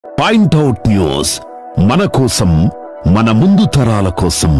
Point out news మన కోసం మన ముందు తరాల కోసం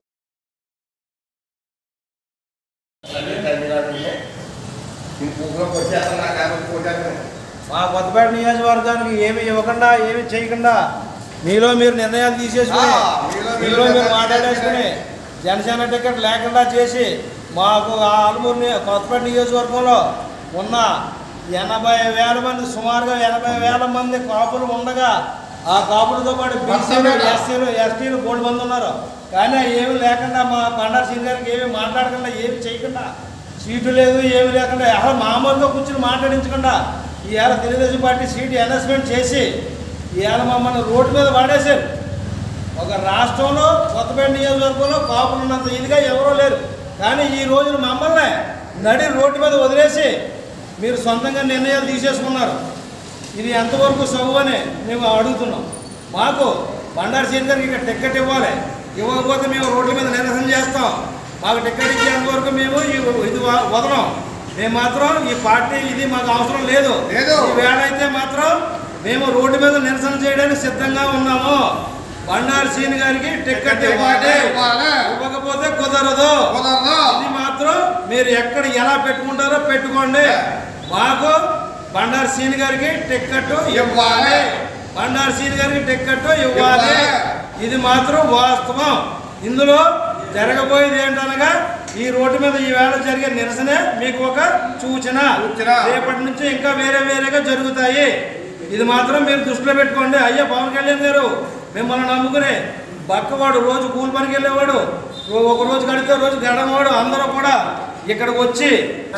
మా కొత్తపేట నియోజకవర్గానికి ఏమి ఇవ్వకుండా ఏమి చేయకుండా మీలో మీరు నిర్ణయాలు తీసేసుకుని ఆ, మీలో మీరు మీలో మీరు నిర్ణయాలు మాట్లాడేసుకుని జనసేన టికెట్ లేకుండా చేసి మాకు ఆ ఆలమూరు ని- కొత్తపేట నియోజకవర్గంలో ఉన్న ఎనభై వేల మంది సుమారుగా ఎనభై వేల మంది కాపులు ఉండగా ఆ కాపులతో పాటు బీసీలు కొత్తపేట. ఎస్సీలు ఎస్టీలు మూడు మంది ఉన్నారు కానీ ఏమి లేకుండా మా బండారు సింగ్ గారికి ఏమి మాట్లాడకుండా ఏమి చేయకుండా సీటు లేదు ఏమి లేకుండా అసలు మామూలుగా కూర్చుని మాట్లాడించకుండా ఇవాళ తెలుగుదేశం పార్టీ సీటు అనౌన్స్మెంట్ చేసి ఇవాళ మమ్మల్ని రోడ్డు మీద వాడేశారు ఒక రాష్ట్రంలో కొత్తపేట నియోజకవర్గంలో కాపులు ఉన్నంత ఇదిగా ఎవరూ లేరు కానీ ఈ రోజున మమ్మల్ని నడి రోడ్డు మీద వదిలేసి మీరు సొంతంగా నిర్ణయాలు తీసేసుకున్నారు ఇది ఎంతవరకు సబు అని మేము అడుగుతున్నాం మాకు బండారు సీన్ గారికి ఇక్కడ టికెట్ ఇవ్వాలి ఇవ్వకపోతే మేము రోడ్ల మీద నిరసన చేస్తాం మాకు టికెట్ ఇచ్చేంత వరకు మేము ఈ- ఇది వ- వదలం మేము మాత్రం ఈ పార్టీ ఇది మాకు అవసరం లేదు లేదు. ఈ వేళ అయితే మాత్రం మేము రోడ్డు మీద నిరసన చేయడానికి సిద్ధంగా ఉన్నాము బండారు సీన్ గారికి టికెట్ ఇవ్వాలి ఇవ్వాలి. ఇవ్వకపోతే కుదరదు కుదరదు. ఇది మాత్రం మీరు ఎక్కడ ఎలా పెట్టుకుంటారో పెట్టుకోండి మాకు బండారు సీన్ గారికి టికెట్ ఇవ్వాలి బండారు సీన్ గారికి టికెట్ ఇవ్వాలి ఇవ్వాలి. ఇది మాత్రం వాస్తవం ఇందులో జరగబోయేది ఏంటనగా ఈ రోడ్డు మీద ఈ వేళ జరిగే నిరసనే మీకు ఒక సూచన సూచన. రేపటి నుంచి ఇంకా వేరే వేరేగా జరుగుతాయి ఇది మాత్రం మీరు దృష్టిలో పెట్టుకోండి అయ్యా పవన్ కళ్యాణ్ గారు మిమ్మల్ని నమ్ముకుని బక్కవాడు రోజు కూలి పనికి వెళ్ళేవాడు రో- ఒక రోజు గడితే రోజు గడమవాడు అందరూ కూడా ఇక్కడికి వచ్చి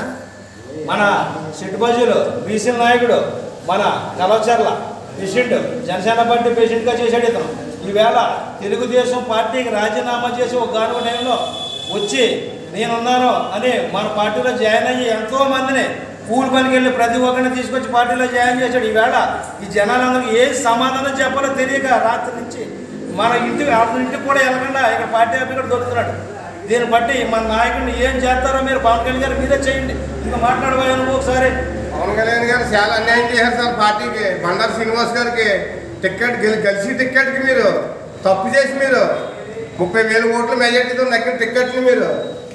మన సిట్టుబజీలు బీసీ నాయకుడు మన కలవచర్ల పేషెంట్ జనసేన పార్టీ పేషెంట్గా చేశాడు ఇతను ఈవేళ తెలుగుదేశం పార్టీకి రాజీనామా చేసి ఒక గానుగ టైంలో వచ్చి నేనున్నాను అని మన పార్టీలో జాయిన్ అయ్యి ఎంతో మందిని కూలి పనికి వెళ్ళి ప్రతి ఒక్కరిని తీసుకొచ్చి పార్టీలో జాయిన్ చేశాడు ఈవేళ ఈ జనాలందరికీ ఏ సమాధానం చెప్పాలో తెలియక రాత్రి నుంచి మన ఇంటికి అతని ఇంటికి కూడా వెళ్ళకుండా ఇక్కడ పార్టీ ఆఫీస్ కూడా దొరుకుతున్నాడు దీన్ని బట్టి మన నాయకుడిని ఏం చేస్తారో మీరు పవన్ కళ్యాణ్ గారు మీరే చేయండి ఇంకా మాట్లాడబోయే నువ్వు ఒకసారి పవన్ కళ్యాణ్ గారు చాలా అన్యాయం చేశారు సార్ పార్టీకి బండారు శ్రీనివాస్ గారికి టికెట్ గెలి గెలిచి టికెట్కి మీరు తప్పు చేసి మీరు ముప్పై వేల ఓట్ల మెజార్టీతో నక్కిన టికెట్ని మీరు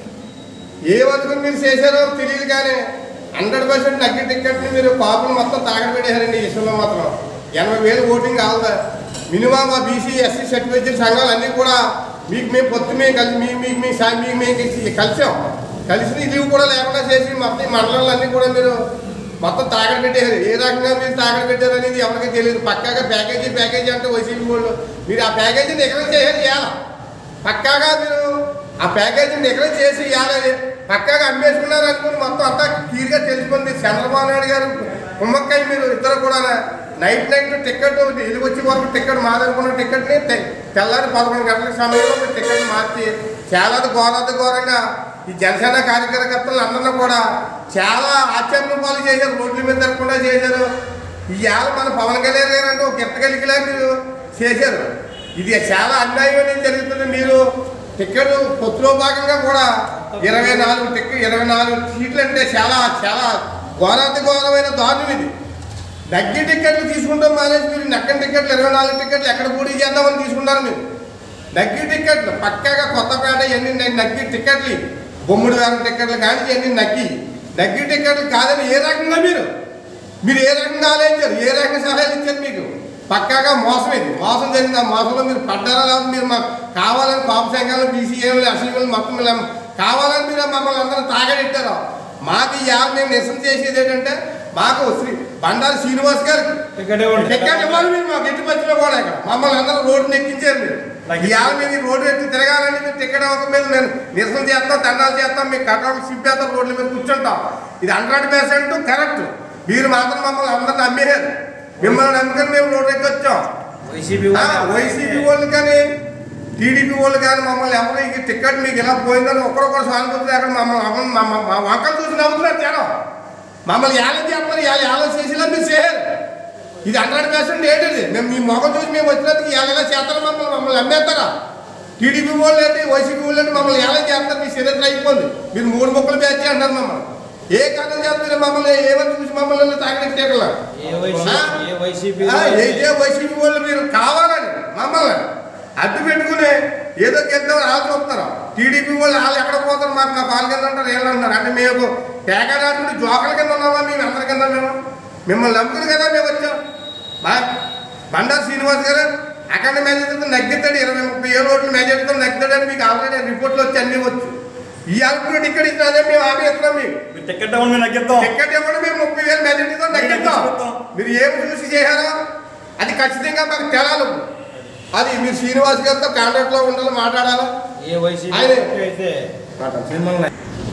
ఏ వరకు మీరు చేశారో తెలియదు కానీ హండ్రెడ్ పర్సెంట్ నగ్గిన టికెట్ని మీరు కాపులు మొత్తం తాగడ పెట్టేశారండి ఈ విషయంలో మాత్రం ఎనభై వేలు ఓటింగ్ కావాలా మినిమం ఆ బీసీ ఎస్సీ సర్టిఫికేట్ సంఘాలు అన్నీ కూడా మీకు మేము పొత్తు మేము కలిసి మీ మీకు మీ సా- మీకు మేము కలిసి- కలిసాం కలిసి లీవ్ కూడా లేకుండా చేసి మొత్తం ఈ మండలాలు అన్నీ కూడా మీరు మొత్తం తాగడ పెట్టేశారు ఏ రకంగా మీరు తాగడ పెట్టారు అనేది ఎవరికి తెలియదు పక్కాగా ప్యాకేజీ ప్యాకేజీ అంటే వైసీపీ వాళ్ళు మీరు ఆ ప్యాకేజీని ఎక్కడ చేయాలి ఇవ్వాలి పక్కాగా మీరు ఆ ప్యాకేజీ నిగరం చేసి ఇవ్వాలి పక్కాగా అమ్మేసుకున్నారు అనుకుని మొత్తం అంతా క్లియర్గా తెలిసిపోయింది చంద్రబాబు నాయుడు గారు కుమ్మక్కయ్య మీరు ఇద్దరు కూడా నైట్ నైట్ టికెట్ ఇల్లు వచ్చే వరకు టికెట్ మాదనుకున్న టికెట్ని తె- తెల్లారి పదకొండు గంటల సమయంలో మీరు టికెట్ మార్చి చాలా ఘోరాది ఘోరంగా ఈ జనసేన కార్యకర్తలు అందరినీ కూడా చాలా ఆశ్చర్యం పాలు చేశారు రోడ్ల మీద తిరగకుండా చేశారు ఇవాళ మన పవన్ కళ్యాణ్ గారు అంటే ఒక గిట్టగలిగిలా మీరు చేశారు ఇది చాలా అన్యాయం అనేది జరుగుతుంది మీరు టికెట్ పొత్తులో భాగంగా కూడా ఇరవై నాలుగు టికెట్ ఇరవై నాలుగు సీట్లు అంటే చాలా చాలా ఘోరాతి ఘోరమైన దారుణం ఇది నగ్గి టికెట్లు తీసుకుంటాం మానేసి మీరు నక్కని టికెట్లు ఇరవై నాలుగు టికెట్లు ఎక్కడ పోటీ చేద్దామని తీసుకున్నారు మీరు నగ్గి టికెట్లు పక్కాగా కొత్తపేట ఎన్ని నగ్గి టికెట్లు ఇవి. బొమ్మిడి వేల టికెట్లు కానీ ఎన్ని నగ్గి నగ్గి టికెట్లు కాదని ఏ రకంగా మీరు మీరు ఏ రకంగా ఆలోచించారు ఏ రకంగా సలహాలు ఇచ్చారు మీకు పక్కాగా మోసం ఇది మోసం జరిగింది ఆ మోసంలో మీరు పడ్డారా లేదా మీరు మాకు కావాలని పాప సంఘాలు బీసీఏలు అసలు మొత్తం ఇలా కావాలని మీరు మమ్మల్ని అందరూ తాగడెట్టారు మాకు ఈ యాప్ మేము నిరసన చేసేది ఏంటంటే మాకు శ్రీ బండారు శ్రీనివాస్ గారికి టికెట్ ఇవ్వండి టికెట్ ఇవ్వాలి మీరు మాకు ఎట్టి పచ్చిలో కూడా ఇక్కడ మమ్మల్ని అందరూ రోడ్డు ఎక్కించారు మీరు ఈ యాభై మీద ఈ రోడ్డు ఎక్కి తిరగాలని మీరు టికెట్ ఇవ్వక మీద నేను నిరసన చేస్తాం దండాలు చేస్తాం మీకు కట్టాలు సింపేస్తాం రోడ్ల మీద కూర్చుంటాం ఇది హండ్రెడ్ పర్సెంట్ కరెక్ట్ మీరు మాత్రం మమ్మల్ని అందరిని నమ్మేశారు మిమ్మల్ని నమ్ముకొని మేము రోడ్డు ఎక్కి వచ్చాం వైసీపీ ఆ, వైసీపీ వాళ్ళు కానీ టీడీపీ వాళ్ళు కానీ మమ్మల్ని ఎవరు ఈ టికెట్ మీకు ఇలా పోయిందని ఒకరొకరు సానుభూతి అక్కడ మమ్మల్ని మమ్మల్ని- మా మా వంకలు చూసి నవ్వుతున్నారు జనం మమ్మల్ని ఏలం చెప్పమని ఏళ్ళ ఏలం చేసేలా మీరు చేయరు ఇది హండ్రెడ్ పర్సెంట్ ఏంటిది మేము మీ మొఖం చూసి మేము వచ్చినందుకు ఎలా చేస్తారు మమ్మల్ని మమ్మల్ని అమ్మేస్తారా టీడీపీ వాళ్ళు ఏంటి వైసీపీ వాళ్ళు ఏంటి మమ్మల్ని ఎలా చేస్తారు మీ చరిత్ర అయిపోయింది మీరు మూడు ముక్కలు బ్యాచ్ అంటారు మమ్మల్ని ఏ కారణం చేత మీరు మమ్మల్ని ఏమని చూసి మమ్మల్ని తాగడెట్టేకలా ఏ వైసీపీ ఏ వైసీపీ ఏ వైసీపీ వాళ్ళు మీరు కావాలని మమ్మల్ని అడ్డు పెట్టుకుని ఏదో గెలుద్దాం వాళ్ళు చూస్తారు టీడీపీ వాళ్ళు వాళ్ళు ఎక్కడ పోతారు మాకు మా పాలు కింద అంటారు ఏళ్ళు అంటారు అంటే మేము పేకాడాడుకుంటే జోకల కింద ఉన్నామా మేము అందరి కింద మేము మిమ్మల్ని నమ్ముకుని కదా మేము వచ్చాం బా బండారు శ్రీనివాస్ గారు అక్కడ మెజార్టీతో నగ్గుతాడు ఇరవై ముప్పై ఏడు ఓట్లు మెజార్టీతో నగ్గుతాడని మీకు ఆల్రెడీ రిపోర్ట్లు వచ్చి అన్నీ వచ్చు ఈ అల్పుడు టికెట్ ఇచ్చినా అదే మేము ఆమె ఇస్తున్నాం మీకు మీరు టికెట్ ఇవ్వండి మేము నగ్గిద్దాం టికెట్ ఇవ్వండి మేము ముప్పై వేలు మెజార్టీతో నగ్గిస్తాం మీరు ఏమి చూసి చేశారో అది ఖచ్చితంగా మాకు తెలాలి అది మీరు శ్రీనివాస్ గారితో కాంటాక్ట్లో ఉండాలి మాట్లాడాలి ఏ వైసీపీ ఆయన- అయితే మిమ్మల్ని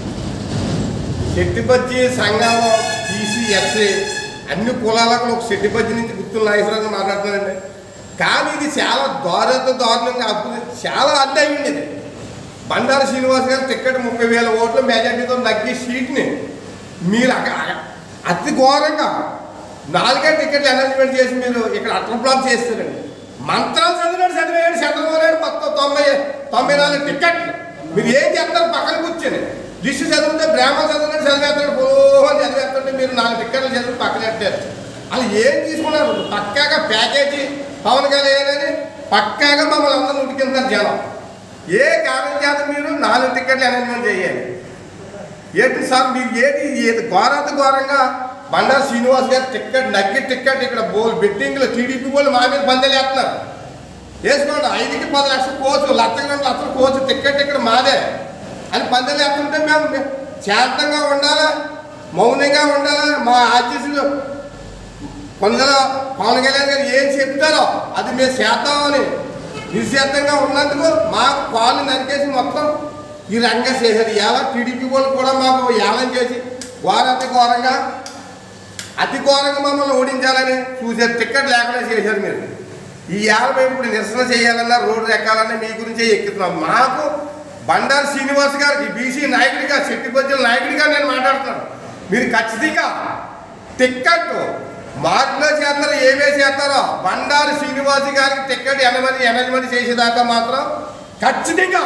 శెట్టిపచ్చి సంఘం టీసీఎస్ఏ అన్ని కులాలకు ఒక శెట్టిపచ్చి నుంచి గుర్తులు నాగేశ్వరరావు మాట్లాడుతున్నారండి కానీ ఇది చాలా దారుణ దారుణంగా అప్పుడు చాలా అడ్డాయి ఉండేది బండారు శ్రీనివాస్ గారు టికెట్ ముప్పై వేల ఓట్లు మెజార్టీతో నగ్గి సీట్ని మీరు అక- అక- అతి ఘోరంగా నాలుగే టికెట్లు అనౌన్స్మెంట్ చేసి మీరు ఇక్కడ అట్ల బ్లాక్ చేస్తారండి మంత్రాలు చదివాడు చదివాడు చంద్రబాబు మొత్తం తొంభై తొంభై నాలుగు టికెట్లు మీరు ఏం చేస్తారు పక్కన కూర్చొని లిస్టు చదివితే బ్రాహ్మణ చదివినట్టు చదివేస్తాడు పోహని చదివేస్తుంటే మీరు నాలుగు టికెట్లు చదివి పక్కన పెట్టారు వాళ్ళు ఏం తీసుకున్నారు పక్కాగా ప్యాకేజీ పవన్ కళ్యాణ్ అని పక్కాగా మమ్మల్ని అందరూ ఉడికింటారు జనం ఏ కారణం చేత మీరు నాలుగు టికెట్లు అనౌన్స్మెంట్ చేయాలి ఏంటి సార్ మీరు ఏంటి ఏది ఘోరాత ఘోరంగా బండారు శ్రీనివాస్ గారు టికెట్ నగ్గి టికెట్ ఇక్కడ బోల్ బెట్టింగ్లు టీడీపీ వాళ్ళు మా మీద పందెలు వేస్తున్నారు వేసుకోండి ఐదుకి పది లక్షల కోచు లక్షకి రెండు లక్షల కోచు టికెట్ ఇక్కడ మాదే అని పందెలు వేస్తుంటే మేము మేము శాంతంగా ఉండాలా మౌనంగా ఉండాలా మా ఆర్టీసీలు కొందరు పవన్ కళ్యాణ్ గారు ఏం చెప్తారో అది మేము చేద్దామని నిశ్చేతంగా ఉన్నందుకు మాకు కాళ్ళు నరికేసి మొత్తం ఈ రంగా చేశారు ఇలా టీడీపీ వాళ్ళు కూడా మాకు యాలం చేసి ఘోరతి ఘోరంగా అతి ఘోరంగా మమ్మల్ని ఓడించాలని చూసారు టికెట్ లేకుండా చేశారు మీరు ఈ ఏళ్ళ మేము ఇప్పుడు నిరసన చేయాలన్నా రోడ్డు ఎక్కాలన్నా మీ గురించే ఎక్కుతున్నాం మాకు బండారు శ్రీనివాస్ గారికి బీసీ నాయకుడిగా శెట్టిపద్దుల నాయకుడిగా నేను మాట్లాడుతున్నాను మీరు ఖచ్చితంగా టిక్కెట్ మార్పులో చేస్తారో ఏమే చేస్తారో బండారు శ్రీనివాస్ గారికి టిక్కెట్ ఎనమని ఎనమని చేసేదాకా మాత్రం ఖచ్చితంగా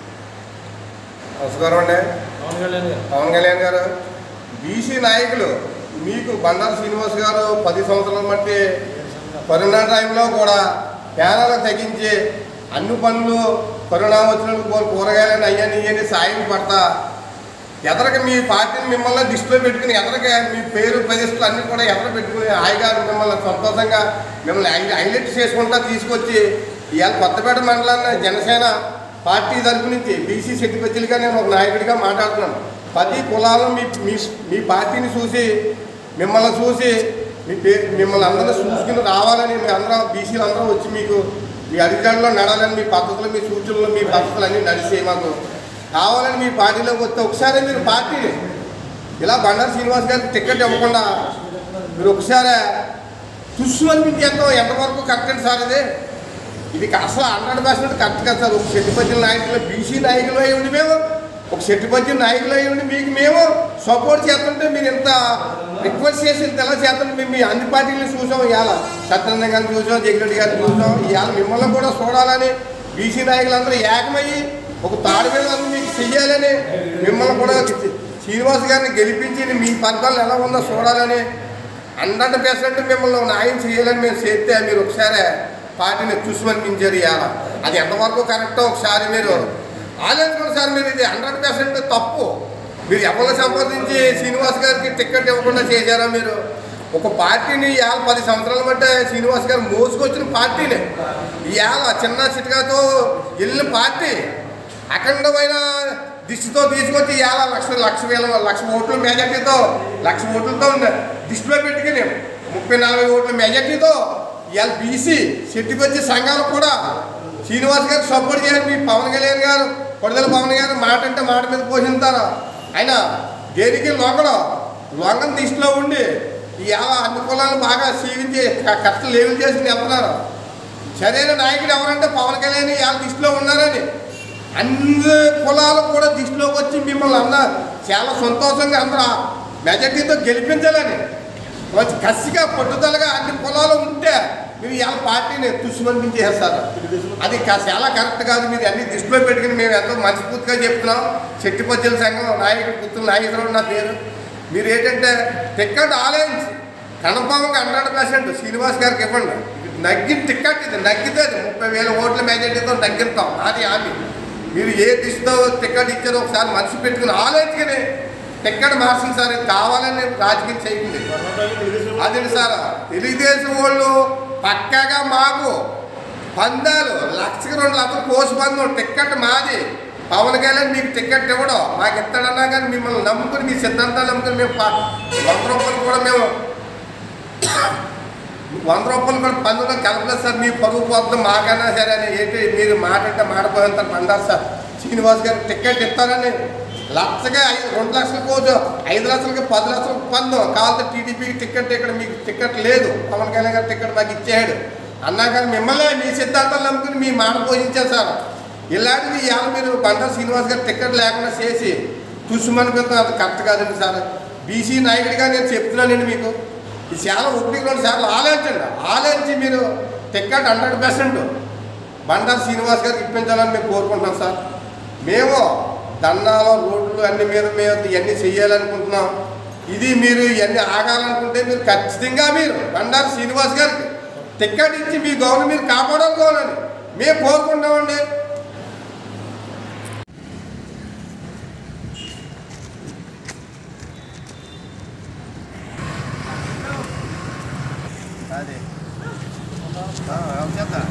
నమస్కారం అండి పవన్ కళ్యాణ్ గారు పవన్ కళ్యాణ్ గారు బీసీ నాయకులు మీకు బండారు శ్రీనివాస్ గారు పది సంవత్సరాల మట్టి కరోనా టైంలో కూడా పేదలకు తగ్గించి అన్ని పనులు కరోనా వచ్చినప్పుడు కూ- కూరగాయలని అయ్యని ఇయ్యని సాయం పడతా ఎదరక మీ పార్టీని మిమ్మల్ని దృష్టిలో పెట్టుకుని ఎదరక మీ పేరు ప్రతిష్టలు అన్ని కూడా ఎదర పెట్టుకుని హాయిగా మిమ్మల్ని సంతోషంగా మిమ్మల్ని హై- హైలైట్ చేసుకుంటా తీసుకొచ్చి ఇవాళ కొత్తపేట మండలాన్ని జనసేన పార్టీ తరపు నుంచి బీసీ శెట్టిపచ్చిలుగా నేను ఒక నాయకుడిగా మాట్లాడుతున్నాను పది కులాలను మీ మీ మీ పార్టీని చూసి మిమ్మల్ని చూసి మీ పేరు మిమ్మల్ని అందరూ చూసుకుని రావాలని మీ అందరం బీసీలు అందరూ వచ్చి మీకు మీ అధికారుల్లో నడాలని మీ పద్ధతులు మీ సూచనలు మీ పద్ధతులు అన్నీ నడిచి మాకు కావాలని మీ పార్టీలోకి వస్తే ఒకసారి మీరు పార్టీని ఇలా బండారు శ్రీనివాస్ గారికి టికెట్ ఇవ్వకుండా మీరు ఒకసారి తుస్సు అనిపించేస్తాం ఎంతవరకు కరెక్ట్ అండి సార్ ఇది ఇది అసలు హండ్రెడ్ పర్సెంట్ కరెక్ట్ కదా సార్ ఒక శెట్టిపద్యం నాయకులు బీసీ నాయకులు అయి ఉండి మేము ఒక శెట్టిపద్యం నాయకులు అయి ఉండి మీకు మేము సపోర్ట్ చేస్తుంటే మీరు ఇంత రిక్వెస్ట్ చేసి ఇంత ఎలా చేస్తుంటే మేము మీ అన్ని పార్టీలను చూసాం ఇవాళ సత్యనారాయణ గారిని చూసాం జగరెడ్డి గారిని చూసాం ఇవాళ మిమ్మల్ని కూడా చూడాలని బీసీ నాయకులందరూ ఏకమయ్యి ఒక తాడు మీద అందరూ మీకు చెయ్యాలని మిమ్మల్ని కూడా శ్రీనివాస్ గారిని గెలిపించి మీ పరిపాలన ఎలా ఉందో చూడాలని హండ్రెడ్ పర్సెంట్ మిమ్మల్ని న్యాయం చేయాలని మేము చేస్తే మీరు ఒకసారి పార్టీని చూసుమనిపించారు ఇవాళ అది ఎంతవరకు కరెక్టో ఒకసారి మీరు ఆలోచించుకోండి సార్ మీరు ఇది హండ్రెడ్ పర్సెంట్ తప్పు మీరు ఎవరిని సంపాదించి శ్రీనివాస్ గారికి టికెట్ ఇవ్వకుండా చేశారా మీరు ఒక పార్టీని ఇవాళ పది సంవత్సరాల బట్టే శ్రీనివాస్ గారు మోసుకొచ్చిన పార్టీని ఇవాళ చిన్న చిట్కాతో వెళ్ళిన పార్టీ అఖండమైన దిష్టితో తీసుకొచ్చి ఇవాళ లక్ష లక్ష వేల లక్ష ఓట్ల మెజార్టీతో లక్ష ఓట్లతో దిష్టిలో పెట్టుకుని ముప్పై నలభై ఓట్ల మెజార్టీతో ఇవాళ బీసీ శెట్టిపచ్చి సంఘాలు కూడా శ్రీనివాస్ గారు సపోర్ట్ చేయాలి మీ పవన్ కళ్యాణ్ గారు కొడదల పవన్ గారు మాట అంటే మాట మీద పోషిస్తారు ఆయన దేనికి లొంగడం లొంగం దిష్టిలో ఉండి ఇవాళ అన్ని కులాలను బాగా సీవించి క- కష్టం లేవులు చేసి వెళ్తున్నారు సరైన నాయకుడు ఎవరంటే పవన్ కళ్యాణ్ ఇవాళ దిష్టిలో ఉన్నారని అన్ని కులాలు కూడా దిష్టిలోకి వచ్చి మిమ్మల్ని అందరూ చాలా సంతోషంగా అందరూ మెజార్టీతో గెలిపించాలని కొంచెం కసిగా పట్టుదలగా అన్ని కులాలు ఉంటే మీరు ఇవాళ పార్టీని తుస్సుమనిపించేస్తారు అది కా- చాలా కరెక్ట్ కాదు మీరు అన్ని దృష్టిలో పెట్టుకుని మేము ఎంతో మనస్ఫూర్తిగా చెప్తున్నాం శెట్టిపద్దుల సంఘం నాయకుడు పుత్రుల నాగేశ్వరరావు నా పేరు మీరు ఏంటంటే టికెట్ ఆలోచించి కన్ఫామ్గా హండ్రెడ్ పర్సెంట్ శ్రీనివాస్ గారికి ఇవ్వండి నగ్గిన టికెట్ ఇది నగ్గితే అది ముప్పై వేల ఓట్ల మెజార్టీతో నగ్గిస్తాం అది హామీ మీరు ఏ దిశతో టికెట్ ఇచ్చారో ఒకసారి మనసు పెట్టుకుని ఆలోచించుకుని టికెట్ మార్చింది సార్ ఇది కావాలని రాజకీయం చేయకండి అది సార్ తెలుగుదేశం వాళ్ళు పక్కాగా మాకు పందాలు లక్షకి రెండు లక్షలు కోసి పందం టికెట్ మాది పవన్ కళ్యాణ్ మీకు టికెట్ ఇవ్వడం మాకు ఇస్తాడన్నా కానీ మిమ్మల్ని నమ్ముకుని మీ సిద్ధాంతాలు నమ్ముకుని మేము ప- వంద రూపాయలు కూడా మేము వంద రూపాయలు కూడా పందులో కలపలేదు సార్ మీ పరుగు పోతుంది మాకన్నా సరే అని ఏంటి మీరు మాట అంటే మాట పోయింటారు పండారు సార్ శ్రీనివాస్ గారికి టికెట్ ఇస్తారని లక్షగా ఐదు రెండు లక్షల కోచు ఐదు లక్షలకి పది లక్షలకు పందం కావాలంటే టీడీపీకి టికెట్ ఇక్కడ మీకు టికెట్ లేదు పవన్ కళ్యాణ్ గారు టికెట్ మాకు ఇచ్చేయాడు అన్నా కానీ మిమ్మల్ని మీ సిద్ధాంతాలు నమ్ముకుని మీ మాట పోషించారు సార్ ఇలాంటిది ఇవాళ మీరు బండారు శ్రీనివాస్ గారు టికెట్ లేకుండా చేసి తుసుమనిపిస్తాం అది కరెక్ట్ కాదండి సార్ బీసీ నాయకుడిగా నేను చెప్తున్నానండి మీకు ఈ చాలా ఒకటి రెండు సార్లు ఆలోచించండి ఆలోచించి మీరు ticket hundred percent Bandaru Srinivas గారికి ఇప్పించాలని మేము కోరుకుంటున్నాం సార్ మేము దండాలు రోడ్లు అన్ని మీద మేము ఇవన్నీ చెయ్యాలనుకుంటున్నాం ఇది మీరు ఇవన్నీ ఆగాలనుకుంటే మీరు ఖచ్చితంగా మీరు బండారు శ్రీనివాస్ గారికి టికెట్ ఇచ్చి మీ గవర్నమెంట్ మీరు కాపాడాలనుకోవాలని మేము కోరుకుంటామండి అదే చేద్దాం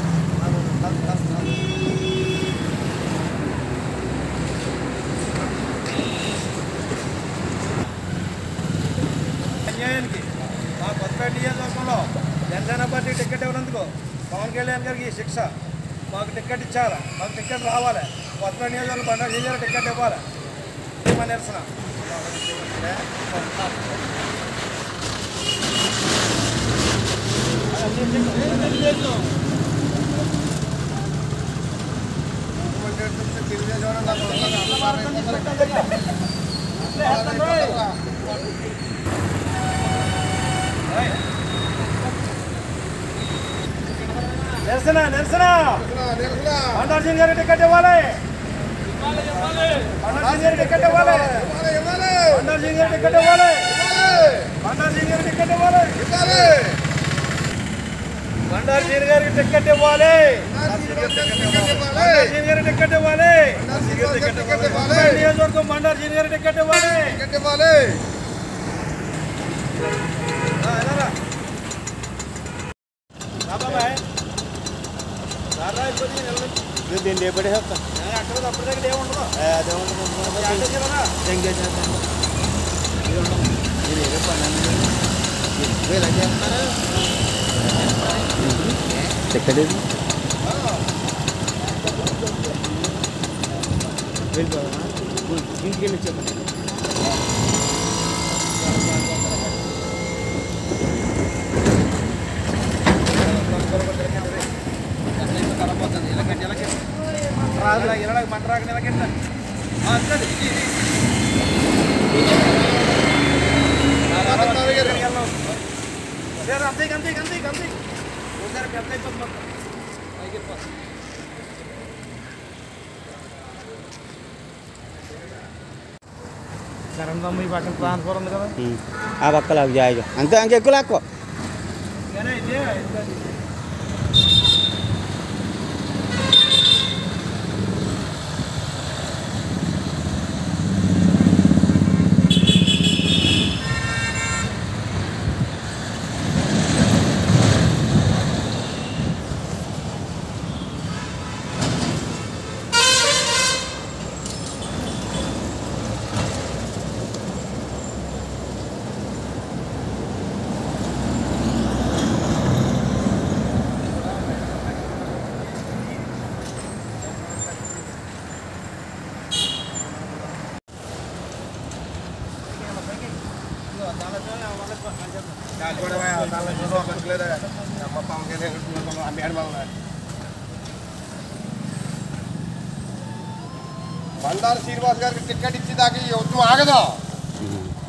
అన్యాయానికి మా కొత్తపేట నియోజకవర్గంలో జనసేన పార్టీ టికెట్ ఇవ్వనందుకు పవన్ కళ్యాణ్ గారికి ఈ శిక్ష మాకు టికెట్ ఇచ్చారా మాకు టికెట్ రావాలి కొత్తపేట నియోజకవర్గం బండారు చేయాలి టికెట్ ఇవ్వాలి ఇది మా నిరసన నిరసన నిరసన బండారు సింగ్ గారికి టికెట్ ఇవ్వాలి బండారు సింగ్ గారికి టికెట్ ఇవ్వాలి బండారు సింగ్ గారికి టికెట్ ఇవ్వాలి బండారు సింగ్ గారికి టికెట్ ఇవ్వాలి బండారు సింగ్ గారికి టికెట్ ఇవ్వాలి బండారు సింగ్ గారికి టికెట్ ఇవ్వాలి కొత్తపేట నియోజకవర్గం బండారు సింగ్ గారికి టికెట్ ఇవ్వాలి ఆ, ఎలా రా? రా బాబాయ్. రా రా, ఇప్పుడు నేను నిలబడి. దీన్ని ఏ పడేస్తా ఏ, అక్కడ అప్పటి దగ్గర ఏముండదు అదే అంటే చివరా? ఎక్కడేది ఇంటికి వెళ్ళి చెప్పండి ఇలా ఇరవై మంట రాక నిలకెట్ట అంతే అంతే అంతే అంతే అంతే ఒకసారి పెద్ద అయిపోతుంది మొత్తం. అయిపోతుంది. కరందమ్మ ఈ పక్కన ట్రాన్స్ఫర్ ఉంది కదా ఆ పక్క లాగు జాయిగా అంతే అంకె ఎక్కువ లాక్కో ఇదేనా ఇదే ఇదే. బండారు శ్రీనివాస్ గారికి టికెట్ ఇచ్చేదాకా ఈ యుద్ధం ఆగదు